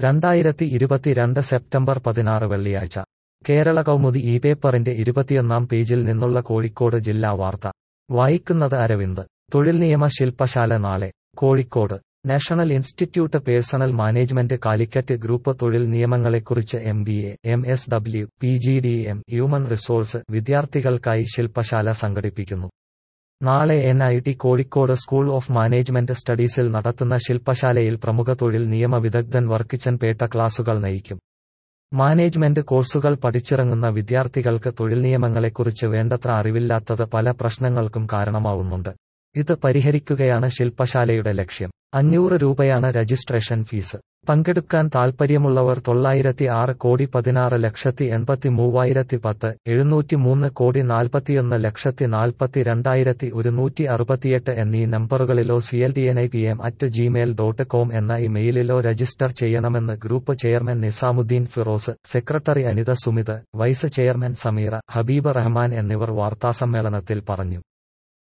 രണ്ടായിരത്തി ഇരുപത്തിരണ്ട് സെപ്റ്റംബർ പതിനാറ് വെള്ളിയാഴ്ച കേരള കൗമുദി ഈ പേപ്പറിന്റെ ഇരുപത്തിയൊന്നാം പേജിൽ നിന്നുള്ള കോഴിക്കോട് ജില്ലാ വാർത്ത വായിക്കുന്നത് അരവിന്ദ് തൊഴിൽ നിയമ ശില്പശാല നാളെ Kozhikode national institute personnel management Calicut group തൊഴിൽ നിയമങ്ങളെക്കുറിച്ച് M B A M S W P G D M human resource വിദ്യാർത്ഥികൾക്കായി ശില്പശാല സംഘടിപ്പിക്കുന്നു നാളെ N I T Kozhikode school of management സ്റ്റഡീസിൽ നടത്തുന്ന ശില്പശാലയിൽ പ്രമുഖ തൊഴിൽ നിയമ വിദഗ്ധൻ വർക്കിച്ചൻ പേട്ട ക്ലാസുകൾ നയിക്കും മാനേജ്മെന്റ് കോഴ്സുകൾ പഠിച്ചിറങ്ങുന്ന വിദ്യാർത്ഥികൾക്ക് തൊഴിൽ നിയമങ്ങളെക്കുറിച്ച് വേണ്ടത്ര അറിവില്ലാത്തത് പല പ്രശ്നങ്ങൾക്കും കാരണമാവുന്നുണ്ട് ഇത് പരിഹരിക്കുകയാണ് ശില്പശാലയുടെ ലക്ഷ്യം അഞ്ഞൂറ് രൂപയാണ് രജിസ്ട്രേഷൻ ഫീസ് പങ്കെടുക്കാൻ താൽപ്പര്യമുള്ളവർ തൊള്ളായിരത്തി ആറ് കോടി പതിനാറ് ലക്ഷത്തി എൺപത്തി മൂവായിരത്തി പത്ത് എഴുന്നൂറ്റി മൂന്ന് കോടി നാൽപ്പത്തിയൊന്ന് ലക്ഷത്തി നാൽപ്പത്തി രണ്ടായിരത്തി ഒരുന്നൂറ്റി അറുപത്തിയെട്ട് എന്നീ നമ്പറുകളിലോ C L D N I P M at gmail dot com എന്ന ഇമെയിലിലോ രജിസ്റ്റർ ചെയ്യണമെന്ന് group chairman Nizamuddin Firoz secretary Anitha Sumith vice chairman Sameera Habeeb Rahman എന്നിവർ വാർത്താസമ്മേളനത്തിൽ പറഞ്ഞു